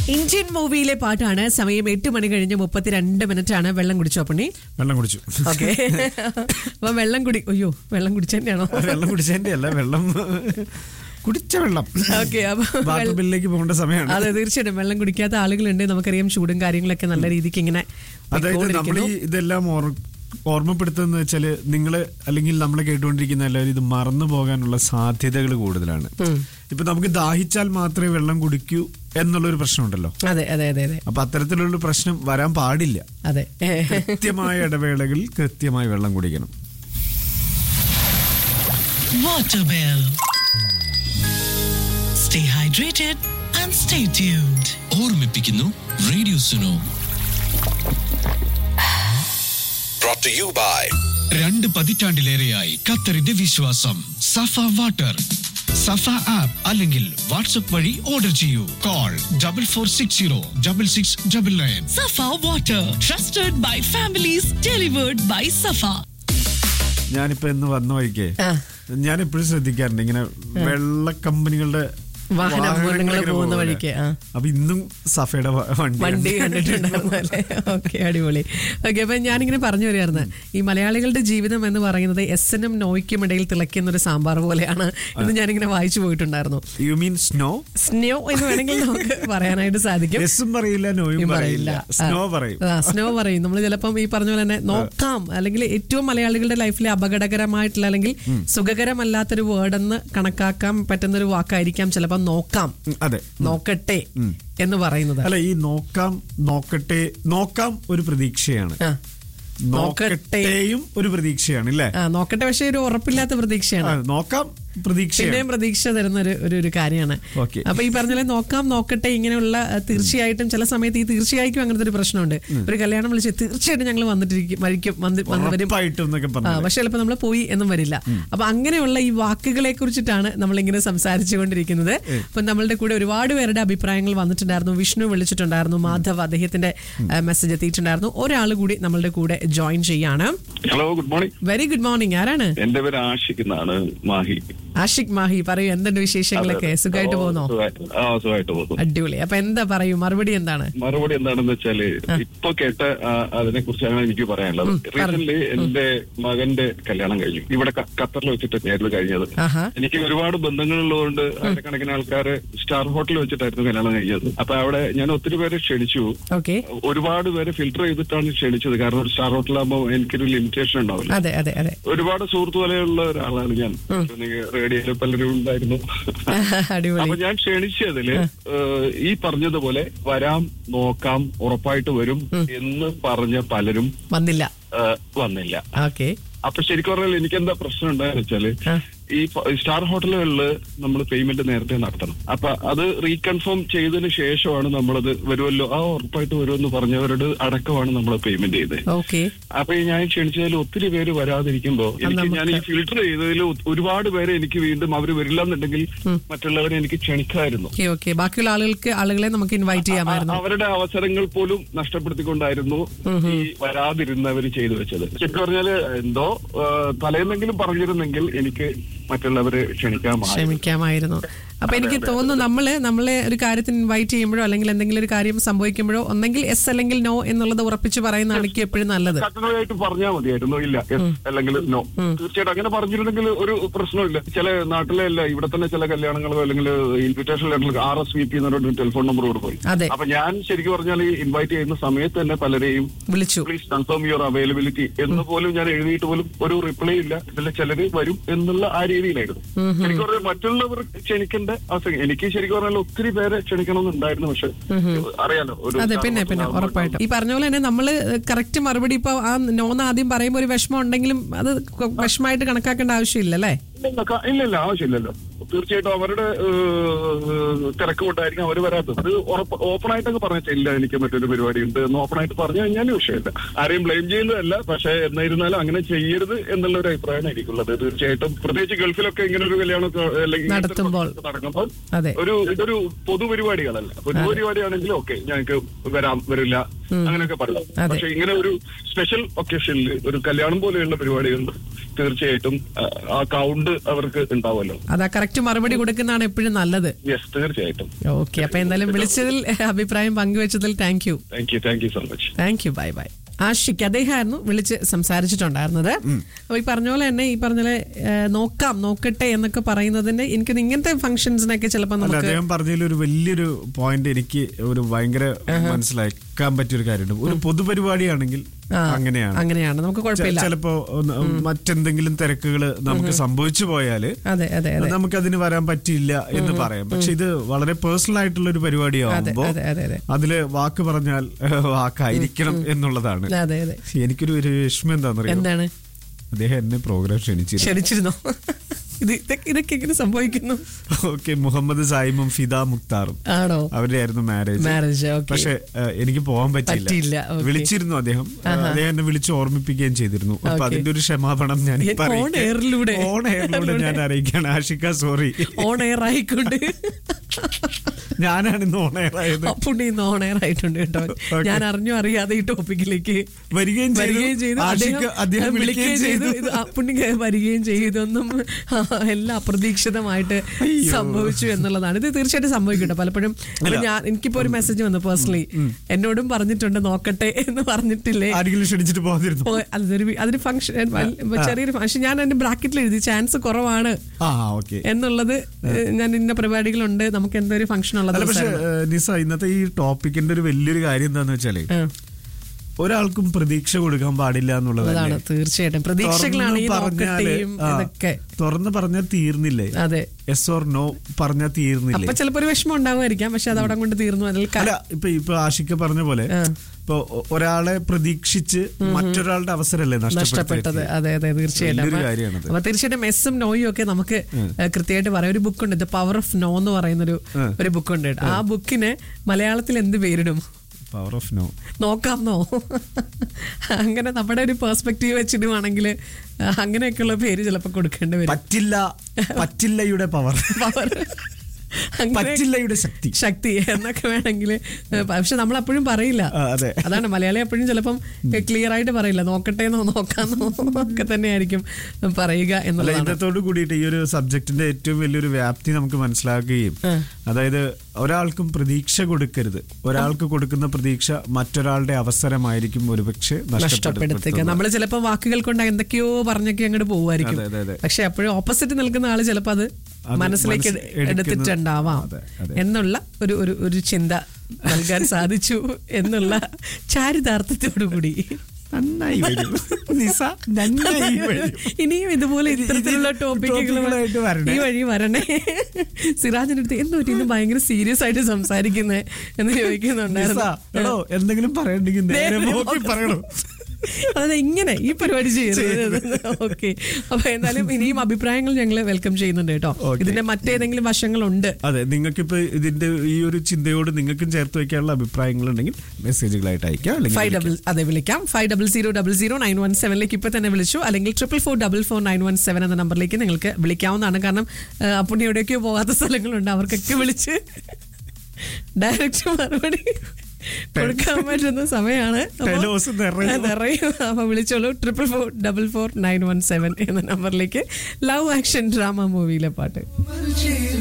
Indian മൂവിയിലെ പാട്ടാണ് സമയം എട്ട് മണി കഴിഞ്ഞ് മുപ്പത്തിരണ്ട് മിനിറ്റ് ആണ് വെള്ളം കുടിച്ചോ പണി വെള്ളം കുടിച്ചു ഓക്കെ അപ്പൊ വെള്ളം കുടി അയ്യോ വെള്ളം കുടിച്ചതന്നെയാണോ വെള്ളം കുടിച്ചതിന്റെ അല്ല വെള്ളം കുടിച്ച വെള്ളം ഓക്കെ അപ്പൊ വാട്ടർ വെള്ളം- ബില്ലിലേക്ക് പോകേണ്ട സമയമാണ് അതെ തീർച്ചയായിട്ടും വെള്ളം കുടിക്കാത്ത ആളുകളുണ്ട് നമുക്കറിയാം ചൂടും കാര്യങ്ങളൊക്കെ നല്ല രീതിക്ക് ഇങ്ങനെ അതായത് നമ്മൾ പോയിക്കൊണ്ടിരിക്കുന്നു. ഈ ഇതെല്ലാം ഓർ- ഓർമ്മപ്പെടുത്തുന്നത് വെച്ചാല് നിങ്ങള് അല്ലെങ്കിൽ നമ്മളെ കേട്ടുകൊണ്ടിരിക്കുന്ന എല്ലാവരും ഇത് മറന്നു പോകാനുള്ള സാധ്യതകൾ കൂടുതലാണ് ഇപ്പൊ നമുക്ക് ദാഹിച്ചാൽ മാത്രമേ വെള്ളം കുടിക്കൂ എന്നുള്ളൊരു പ്രശ്നമുണ്ടല്ലോ അതെ അതെ അതെ അതെ അപ്പൊ അത്തരത്തിലുള്ള പ്രശ്നം വരാൻ പാടില്ല അതെ കൃത്യമായ ഇടവേളകളിൽ കൃത്യമായി വെള്ളം കുടിക്കണം Waterwell. Stay hydrated and stay tuned. ഓർമ്മിപ്പിക്കുന്നു radio Suno brought to you by രണ്ട് പതിറ്റാണ്ടിലേറെയായി ഖത്തറിന്റെ വിശ്വാസം സഫ വാട്ടർ സഫ ആപ്പ് അല്ലെങ്കിൽ വാട്സ്ആപ്പ് വഴി ഓർഡർ ചെയ്യൂ call double four six zero double six double nine Safa Water, trusted by families, delivered by Safa. ഞാനിപ്പോ എന്ന് വന്ന വഴിക്കേ ആ. ഞാൻ എപ്പോഴും ശ്രദ്ധിക്കാറുണ്ട് ഇങ്ങനെ വെള്ള കമ്പനികളുടെ വാഹന വാഹനങ്ങൾ അപകടങ്ങൾ ഇങ്ങനെ പോകുന്ന പോകുമല്ലേ? വഴിക്ക്, ആ. അപ്പൊ ഇന്നും സഫയുടെ വ- വണ്ടി വണ്ടി കണ്ടിട്ടുണ്ടായിരുന്നു അല്ലേ ഓക്കെ അടിപൊളി ഓക്കെ അപ്പൊ ഞാനിങ്ങനെ പറഞ്ഞു വരികയായിരുന്നു ഈ മലയാളികളുടെ ജീവിതം എന്ന് പറയുന്നത് എസ് എനും നോയ്ക്കും ഇടയിൽ തിളയ്ക്കുന്ന ഒരു സാമ്പാർ പോലെയാണ് എന്ന് ഞാനിങ്ങനെ വായിച്ചു പോയിട്ടുണ്ടായിരുന്നു യു മീൻ സ്നോ സ്നോ എന്ന് വേണമെങ്കിൽ നമുക്ക് പറയാനായിട്ട് സാധിക്കും എസും പറയില്ല നോയും പറയില്ല സ്നോ പറയും സ്നോ പറയും നമ്മൾ ചിലപ്പം ഈ പറഞ്ഞ പോലെ തന്നെ നോക്കാം അല്ലെങ്കിൽ ഏറ്റവും മലയാളികളുടെ ലൈഫിലെ അപകടകരമായിട്ടുള്ള അല്ലെങ്കിൽ സുഖകരമല്ലാത്തൊരു വേർഡ് എന്ന് കണക്കാക്കാൻ പറ്റുന്ന ഒരു വാക്കായിരിക്കാം ചിലപ്പം നോക്കാം ഉം, അതെ നോക്കട്ടെ എന്ന് പറയുന്നത് അല്ല ഈ നോക്കാം നോക്കട്ടെ നോക്കാം ഒരു പ്രതീക്ഷയാണ് ആ. നോക്കട്ടെ. നോക്കട്ടെയും ഒരു പ്രതീക്ഷയാണ് ഇല്ലേ ആ നോക്കട്ടെ പക്ഷെ ഒരു ഉറപ്പില്ലാത്ത പ്രതീക്ഷയാണ് ആ, നോക്കാം പ്രതീക്ഷയാണ് പിന്നെയും പ്രതീക്ഷ തരുന്ന ഒരു ഒരു ഒരു കാര്യമാണ് Okay. അപ്പൊ ഈ പറഞ്ഞ പോലെ നോക്കാം നോക്കട്ടെ ഇങ്ങനെയുള്ള അഹ്, തീർച്ചയായിട്ടും ചില സമയത്ത് ഈ തീർച്ചയായിട്ടും അങ്ങനത്തെ ഒരു പ്രശ്നമുണ്ട് ഒരു കല്യാണം വിളിച്ച് തീർച്ചയായിട്ടും ഞങ്ങൾ വന്നിട്ടിരിക്കും വരിക്കും വന്ന് വന്ന് വരും ഉറപ്പായിട്ടും എന്നൊക്കെ ആ, പറഞ്ഞു പക്ഷെ ചിലപ്പോൾ നമ്മൾ പോയി എന്നും വരില്ല അപ്പൊ അങ്ങനെയുള്ള ഈ വാക്കുകളെ കുറിച്ചിട്ടാണ് നമ്മളിങ്ങനെ സംസാരിച്ചുകൊണ്ടിരിക്കുന്നത് അപ്പൊ നമ്മളുടെ കൂടെ ഒരുപാട് പേരുടെ അഭിപ്രായങ്ങൾ വന്നിട്ടുണ്ടായിരുന്നു വിഷ്ണു വിളിച്ചിട്ടുണ്ടായിരുന്നു മാധവ് അദ്ദേഹത്തിന്റെ മെസ്സേജ് എത്തിയിട്ടുണ്ടായിരുന്നു ഒരാൾ കൂടി നമ്മളുടെ കൂടെ ജോയിൻ ചെയ്യാണ് hello good morning very good morning ആരാണ് എന്റെ പേര് ആഷിഖ് എന്നാണ് മാഹി ആഷിഖ് മാഹി പറയൂ എന്തുണ്ട് വിശേഷങ്ങളൊക്കെ സുഖമായിട്ട് ഓ, പോകുന്നോ സുഖായിട്ട്- ആ സുഖമായിട്ട് പോകുന്നു അടിപൊളി അപ്പൊ എന്താ പറയൂ മറുപടി എന്താണ് മറുപടി എന്താണെന്ന് വെച്ചാല് ഇപ്പൊ കേട്ട അതിനെ കുറിച്ചാണ് എനിക്ക് പറയാനുള്ളത് റീസെന്റ് എന്റെ മകന്റെ കല്യാണം കഴിഞ്ഞു ഇവിടെ ക- ഖത്തറിൽ വെച്ചിട്ട് നേരിട്ട് കഴിഞ്ഞത് ആഹാ എനിക്ക് ഒരുപാട് ബന്ധങ്ങളുള്ളതുകൊണ്ട് ആയിരക്കണക്കിന് ആൾക്കാര് സ്റ്റാർ ഹോട്ടലിൽ വെച്ചിട്ടായിരുന്നു കല്യാണം കഴിഞ്ഞത് അപ്പൊ അവിടെ ഞാൻ ഒത്തിരി പേരെ ക്ഷണിച്ചു ഓക്കെ ഒരുപാട് പേരെ ഫിൽട്ടർ ചെയ്തിട്ടാണ് ക്ഷണിച്ചത് കാരണം ഒരു സ്റ്റാർ ഹോട്ടലാകുമ്പോൾ എനിക്കൊരു ലിമിറ്റേഷൻ ഉണ്ടാവില്ല അതെ അതെ അതെ ഒരുപാട് സുഹൃത്തു വലയുള്ള ഒരാളാണ് ഞാൻ റേഡിയോയിൽ പലരും ഉണ്ടായിരുന്നു അടിപൊളി അപ്പൊ ഞാൻ ക്ഷണിച്ചതില് ഏഹ്, ഈ പറഞ്ഞതുപോലെ വരാം നോക്കാം ഉറപ്പായിട്ട് വരും എന്ന് പറഞ്ഞ പലരും വന്നില്ല ഏഹ്, വന്നില്ല ഓക്കെ അപ്പൊ ശരിക്കും പറഞ്ഞാൽ എനിക്ക് എന്താ പ്രശ്നം ഉണ്ടായെന്ന് വെച്ചാല് ആ. ഈ പ- സ്റ്റാർ ഹോട്ടലുകളിൽ നമ്മൾ പേയ്മെന്റ് നേരത്തെ നടത്തണം അപ്പൊ അത് റീകൺഫേം ചെയ്തതിന് ശേഷമാണ് നമ്മളത് വരുമല്ലോ ആ ഉറപ്പായിട്ട് വരുമെന്ന് പറഞ്ഞവരോട് അടക്കമാണ് നമ്മൾ പേയ്മെന്റ് ചെയ്തത് ഓക്കെ അപ്പൊ ഈ ഞാൻ ക്ഷണിച്ചതിൽ ഒത്തിരി പേര് വരാതിരിക്കുമ്പോ എനിക്ക് ഞാൻ ഈ ഫിൽട്ടർ ചെയ്തതിൽ ഒ- ഒരുപാട് പേരെ എനിക്ക് വീണ്ടും അവർ വരില്ല എന്നുണ്ടെങ്കിൽ മറ്റുള്ളവരെ എനിക്ക് ക്ഷണിക്കായിരുന്നു ഓക്കെ ഓക്കെ ബാക്കിയുള്ള ആളുകൾക്ക് ആളുകളെ നമുക്ക് ഇൻവൈറ്റ് ചെയ്യാമായിരുന്നു അ- അവരുടെ അവസരങ്ങൾ പോലും നഷ്ടപ്പെടുത്തിക്കൊണ്ടായിരുന്നു ഈ വരാതിരുന്നവർ ചെയ്തു വെച്ചത് ശരിക്കും പറഞ്ഞാല് എന്തോ ആ, തലേന്നെങ്കിലും പറഞ്ഞിരുന്നെങ്കിൽ എനിക്ക് മറ്റുള്ളവരെ ക്ഷണിക്കാമായി ക്ഷമിക്കാമായിരുന്നു അപ്പൊ എനിക്ക് തോന്നുന്നു നമ്മള് നമ്മളെ ഒരു കാര്യത്തിന് ഇൻവൈറ്റ് ചെയ്യുമ്പോഴോ അല്ലെങ്കിൽ എന്തെങ്കിലും ഒരു കാര്യം സംഭവിക്കുമ്പോഴോ ഒന്നെങ്കിൽ എസ് അല്ലെങ്കിൽ നോ എന്നുള്ളത് ഉറപ്പിച്ച് പറയുന്നതാണ് എനിക്ക് എപ്പോഴും നല്ലത് കട്ടനായിട്ട് പറഞ്ഞാൽ മതിയായിരുന്നു ഇല്ല yes അല്ലെങ്കിൽ നോ തീർച്ചയായിട്ടും അങ്ങനെ പറഞ്ഞിരുന്നെങ്കിൽ ഒരു പ്രശ്നമില്ല ചില നാട്ടിലെ അല്ല ഇവിടെ തന്നെ ചില കല്യാണങ്ങളോ അല്ലെങ്കിൽ invitation letter R S V P എന്നൊരു ടെലിഫോൺ നമ്പർ കൊടുക്കും അതെ. അപ്പൊ ഞാൻ ശരിക്കും പറഞ്ഞാൽ ഈ ഇൻവൈറ്റ് ചെയ്യുന്ന സമയത്ത് തന്നെ പലരെയും വിളിച്ചു പ്ലീസ് കൺഫേം യുവർ അവൈലബിലിറ്റി എന്ന് പോലും ഞാൻ എഴുതിയിട്ട് പോലും ഒരു റിപ്ലൈ ഇല്ല ഇതിൽ ചിലര് വരും എന്നുള്ള ആ രീതിയിലായിരുന്നു ശരിക്കും പറഞ്ഞാൽ മറ്റുള്ളവർ ക്ഷണിക്കേണ്ട അവസ്ഥ എനിക്ക് ശരിക്കും പറഞ്ഞാൽ ഒത്തിരി പേരെ ക്ഷണിക്കണമെന്നുണ്ടായിരുന്നു പക്ഷെ അറിയാലോ ഒരു അതെ പിന്നെ പിന്നെ ഉറപ്പായിട്ടും ഈ പറഞ്ഞ പോലെ തന്നെ നമ്മള് കറക്റ്റ് മറുപടി ഇപ്പൊ ആ നോന്ന് ആദ്യം പറയുമ്പോൾ ഒരു വിഷമം ഉണ്ടെങ്കിലും അത് കൊ- വിഷമായിട്ട് കണക്കാക്കേണ്ട ആവശ്യമില്ല അല്ലേ ഇല്ല ക- ഇല്ല ഇല്ല ആവശ്യമില്ലല്ലോ തീർച്ചയായിട്ടും അവരുടെ ഏഹ്, തിരക്ക് കൊണ്ടായിരിക്കും അവർ വരാത്തത് അത് ഉറപ്പ് ഓപ്പൺ ആയിട്ടൊക്കെ പറഞ്ഞാൽ ഇല്ല എനിക്ക് മറ്റൊരു പരിപാടി ഉണ്ട് എന്ന് ഓപ്പൺ ആയിട്ട് പറഞ്ഞു കഴിഞ്ഞാൽ വിഷയമില്ല ആരെയും ബ്ലെയിം ചെയ്യുന്നതല്ല പക്ഷെ എന്നിരുന്നാലും അങ്ങനെ ചെയ്യരുത് എന്നുള്ള ഒരു അഭിപ്രായമാണ് എനിക്കുള്ളത് തീർച്ചയായിട്ടും പ്രത്യേകിച്ച് ഗൾഫിലൊക്കെ ഇങ്ങനെ ഒരു കല്യാണം അല്ലെങ്കിൽ ഇങ്ങനത്തെ ഒരു നടത്തുമ്പോൾ. പ്രശ്നം നടക്കുമ്പോൾ അതെ ഒരു ഇതൊരു പൊതുപരിപാടികളല്ല പൊതുപരിപാടിയാണെങ്കിൽ ഓക്കെ ഞങ്ങൾക്ക് വരാം വരില്ല അങ്ങനെയൊക്കെ പറയാം അതെ. പക്ഷെ ഇങ്ങനെ ഒരു സ്പെഷ്യൽ ഒക്കേഷനിൽ ഒരു കല്യാണം പോലെയുള്ള പരിപാടികളിൽ തീർച്ചയായിട്ടും ആ, ആ കൗണ്ട് അവർക്ക് ഉണ്ടാവുമല്ലോ അതാ കറക്റ്റ് മറുപടി കൊടുക്കുന്നതാണ് എപ്പോഴും നല്ലത് യെസ് തീർച്ചയായിട്ടും ഓക്കെ അപ്പൊ എന്തായാലും വിളിച്ചതിൽ അഭിപ്രായം പങ്കുവച്ചതിൽ thank you thank you thank you so much thank you bye bye Ashik അദ്ദേഹമായിരുന്നു വിളിച്ച് സംസാരിച്ചിട്ടുണ്ടായിരുന്നത് അപ്പൊ ഈ പറഞ്ഞ പോലെ തന്നെ ഈ പറഞ്ഞ പോലെ ഏ, നോക്കാം നോക്കട്ടെ എന്നൊക്കെ പറയുന്നതിന്റെ എനിക്ക് ഇങ്ങനത്തെ ഫംഗ്ഷൻസിനൊക്കെ ചിലപ്പോൾ അല്ല നമുക്ക് അദ്ദേഹം പറഞ്ഞതിൽ ഒരു വലിയൊരു പോയിന്റ് എനിക്ക് ഒരു ഭയങ്കര മനസ്സിലാക്കാൻ പറ്റിയൊരു കാര്യമുണ്ട് ഒരു പൊതുപരിപാടിയാണെങ്കിൽ ആ, അങ്ങനെയാണ് അങ്ങനെയാണ് നമുക്ക് കുഴപ്പമില്ല ചെ- ചിലപ്പോ ഒന്ന് മറ്റെന്തെങ്കിലും തിരക്കുകൾ നമുക്ക് സംഭവിച്ചു പോയാല് അതെ അതെ അതെ നമുക്ക് അതിന് വരാൻ പറ്റില്ല എന്ന് പറയാം പക്ഷെ ഇത് വളരെ പേഴ്സണൽ ആയിട്ടുള്ള ഒരു പരിപാടിയാവുമ്പോ അതെ, അതെ, അതെ. അതില് വാക്ക് പറഞ്ഞാൽ വാക്കായിരിക്കണം എന്നുള്ളതാണ് അതെ അതെ എനിക്കൊരു ഒരു വിഷമം എന്താണെന്നറിയാം എന്താണ് അദ്ദേഹം എന്നെ പ്രോഗ്രാം ക്ഷണിച്ചിരുന്നു ക്ഷണിച്ചിരുന്നോ ഇത് ഇതൊക്കെ ഇതൊക്കെ എങ്ങനെ സംഭവിക്കുന്നു ഓക്കെ മുഹമ്മദ് സായിമും ഫിദ മുക്താറും ആണോ അവരുടെ ആയിരുന്നു മാരേജ് മാരേജ് ഓക്കെ പക്ഷെ ഏഹ്, എനിക്ക് പോകാൻ പറ്റിയില്ല, പറ്റിയില്ല okay. വിളിച്ചിരുന്നു അദ്ദേഹം ഏഹ്, അദ്ദേഹം എന്നെ വിളിച്ച് ഓർമ്മിപ്പിക്കുകയും ചെയ്തിരുന്നു അപ്പൊ Okay. അതിന്റെ ഒരു ക്ഷമാപണം ഞാൻ ഈ on airലൂടെ. ഓൺ എയറിലൂടെ ഞാൻ അറിയിക്കുകയാണ് ആഷിക സോറി ഓൺ എയർ ആയിക്കൊണ്ട് ഞാനാണ് ഇന്ന് ഓൺ എയർ ആയത് അപ്പുണ്ണി ഇന്ന് ഓൺ എയർ ആയിട്ടുണ്ട് കേട്ടോ Okay. ഞാൻ അറിഞ്ഞു അറിയാതെ ഈ ടോപ്പിക്കിലേക്ക് വരികയും ചെയ്തു. വരികയും ചെയ്തു ആഷിക്ക് അദ്ദേഹം അദ്ദേഹം വിളിക്കുകയും വിളിക്കുകയും ചെയ്തു ചെയ്തു. ഇത് അപ്പുണ്ണി വരികയും ചെയ്തൊന്നും എല്ലാം അപ്രതീക്ഷിതമായിട്ട് അയ്യോ. സംഭവിച്ചു എന്നുള്ളതാണ് ഇത് തീർച്ചയായിട്ടും സംഭവിക്കട്ടെ പലപ്പോഴും ഇപ്പൊ ഞാൻ എനിക്കിപ്പോ ഒരു മെസ്സേജ് വന്നു പേഴ്സണലി എന്നോടും പറഞ്ഞിട്ടുണ്ട് നോക്കട്ടെ എന്ന് പറഞ്ഞിട്ടില്ലേ ആരെങ്കിലും ക്ഷണിച്ചിട്ട് പോകാതിരുന്നു ഓ, അതൊരു വി- അതൊരു ഫംഗ്ഷൻ ചെറിയൊരു ഫംഗ്ഷൻ ഞാൻ എന്റെ ബ്രാക്കറ്റിൽ എഴുതി ചാൻസ് കുറവാണ് ആ ഓക്കെ എന്നുള്ളത് ഏഹ്, ഞാൻ ഇന്ന പരിപാടികളുണ്ട് നമുക്ക് എന്തോ ഒരു ഫംഗ്ഷൻ ഉള്ള അല്ല പക്ഷെ ദിവസമാണ്. ഏഹ്, നിസ ഇന്നത്തെ ഈ ടോപ്പിക്കിന്റെ ഒരു വലിയൊരു കാര്യം എന്താന്ന് വെച്ചാല് ആ, ഒരാൾക്കും പ്രതീക്ഷ കൊടുക്കാൻ പാടില്ല എന്നുള്ളത് അതാണ് തീർച്ചയായിട്ടും പ്രതീക്ഷകളാണ് ഈ നോക്കട്ടെയും ഇതൊക്കെ തുറന്ന് പറഞ്ഞാൽ തീർന്നില്ലേ അതെ എസ് ഓർ നോ പറഞ്ഞാൽ തീർന്നില്ലേ അപ്പൊ ചിലപ്പോ ഒരു വിഷമം ഉണ്ടാവുമായിരിക്കാം പക്ഷെ അത് അവിടെ കൊണ്ട് തീർന്നു അതിൽ ക- അല്ല ഇപ്പൊ ഇപ്പൊ ആഷിക്ക് പറഞ്ഞ പോലെ ആ. ഇപ്പൊ ഒ- ഒരാളെ പ്രതീക്ഷിച്ച് മറ്റൊരാളുടെ അവസരല്ലേ നഷ്ടപ്പെട്ടത് അതെ അതെ തീർച്ചയായിട്ടും വലിയൊരു അപ്പൊ- കാര്യമാണത്. അപ്പൊ തീർച്ചയായിട്ടും എസും നോയും ഒക്കെ നമുക്ക് ഏഹ്, കൃത്യമായിട്ട് പറയാം ഒരു ബുക്കുണ്ട് ദ പവർ ഓഫ് നോ എന്ന് പറയുന്നൊരു ആ. ഒരു ബുക്കുണ്ട് കേട്ടോ. ആ ബുക്കിന് മലയാളത്തിൽ എന്ത് പേരിടും പവർ ഓഫ് നോ നോക്കാമെന്നോ അങ്ങനെ നമ്മുടെ ഒരു പെർസ്പെക്റ്റീവ് വെച്ചിടുവാണെങ്കിൽ അങ്ങനെയൊക്കെയുള്ള പേര് ചിലപ്പോൾ കൊടുക്കേണ്ടി വരും പറ്റില്ല പറ്റില്ലയുടെ പവർ Power. അങ്ങനെ- പറ്റില്ലയുടെ ശക്തി ശക്തി എന്നൊക്കെ വേണമെങ്കിൽ പക്ഷെ നമ്മൾ അപ്പോഴും പറയില്ല ആ, അതെ. അതാണ് മലയാളി എപ്പോഴും ചിലപ്പം ക്ലിയർ ആയിട്ട് പറയില്ല നോക്കട്ടെന്നോ നോക്കാന്നോ ഒക്കെ തന്നെയായിരിക്കും പറയുക അല്ല എന്നുള്ളതാണ് ഇന്നത്തോട് കൂടിയിട്ട് ഈ ഒരു സബ്ജക്റ്റിന്റെ ഏറ്റവും വലിയൊരു വ്യാപ്തി നമുക്ക് മനസ്സിലാക്കുകയും ആ. അതായത് ഒരാൾക്കും പ്രതീക്ഷ കൊടുക്കരുത് ഒരാൾക്ക് കൊടുക്കുന്ന പ്രതീക്ഷ മറ്റൊരാളുടെ അവസരമായിരിക്കും ഒരുപക്ഷെ നഷ്ടപ്പെടുത്തുക നഷ്ടപ്പെടുത്തുക നമ്മൾ ചിലപ്പോൾ വാക്കുകൾ കൊണ്ട് എന്തൊക്കെയോ പറഞ്ഞൊക്കെ അങ്ങോട്ട് പോവുമായിരിക്കും അതെ, അതെ, അതെ. പക്ഷെ അപ്പോഴും ഓപ്പോസിറ്റ് നിൽക്കുന്ന ആള് ചിലപ്പോൾ അത് അത് മനസ്സിലേക്ക് മനസ്സ് എടുക്കുന്ന- എടുത്തിട്ടുണ്ടാവാം അതെ, അതെ. എന്നുള്ള ഒരു ഒരു ഒരു ചിന്ത നൽകാൻ സാധിച്ചു എന്നുള്ള ചാരിതാർത്ഥത്തോടു കൂടി നന്നായി വരും നിസ നന്നായി വരും ഇനിയും ഇതുപോലെ ഇത് ഇത്തരത്തിലുള്ള ഇത് ടോപ്പിക്കുകൾ ടോപ്പിക്കുകളായിട്ട് വരണേ. ഈ വഴി വരണേ സിറാജിന്റെ അടുത്ത് എന്ത് പറ്റി ഇന്ന് ഭയങ്കര സീരിയസ് ആയിട്ട് സംസാരിക്കുന്നേ എന്ന് നിസ, ചോദിക്കുന്നുണ്ടായിരുന്നു എടോ എന്തെങ്കിലും പറയണ്ടെങ്കിൽ നേരെ നേരെ നോക്കി നോക്കി പറയണോ അതായത് ഇങ്ങനെ ഈ പരിപാടി ചെയ്യരുത് ഓക്കെ അപ്പൊ എന്തായാലും ഇനിയും അഭിപ്രായങ്ങൾ ഞങ്ങൾ വെൽക്കം ചെയ്യുന്നുണ്ട് കേട്ടോ Okay. ഇതിന്റെ മറ്റേതെങ്കിലും വശങ്ങളുണ്ട് അതെ നിങ്ങൾക്കിപ്പോ ഇതിന്റെ ഈ ഒരു ചിന്തയോട് നിങ്ങൾക്കും ചേർത്ത് വെക്കാനുള്ള അഭിപ്രായങ്ങൾ ഉണ്ടെങ്കിൽ മെസ്സേജുകളായിട്ട് അയക്കാം ഫൈവ് അല്ലെങ്കിൽ ഡബിൾ അതെ വിളിക്കാം five double zero double zero nine one സെവനിലേക്ക് ഇപ്പൊ തന്നെ വിളിച്ചു അല്ലെങ്കിൽ triple four double four nine one seven എന്ന നമ്പറിലേക്ക് നിങ്ങൾക്ക് വിളിക്കാവുന്നതാണ് കാരണം അപ്പുണ്ണി എവിടെയൊക്കെയോ പോകാത്ത സ്ഥലങ്ങളുണ്ട് അവർക്കൊക്കെ വിളിച്ച് ഡയറക്റ്റ് മറുപടി കൊടുക്കാൻ പറ്റുന്ന സമയമാണ് അപ്പൊ- ടെലോസ് നിറയും. നിറയും അപ്പൊ വിളിച്ചോളൂ triple four double four nine one seven എന്ന നമ്പറിലേക്ക് ലവ് ആക്ഷൻ ഡ്രാമ മൂവിയിലെ പാട്ട്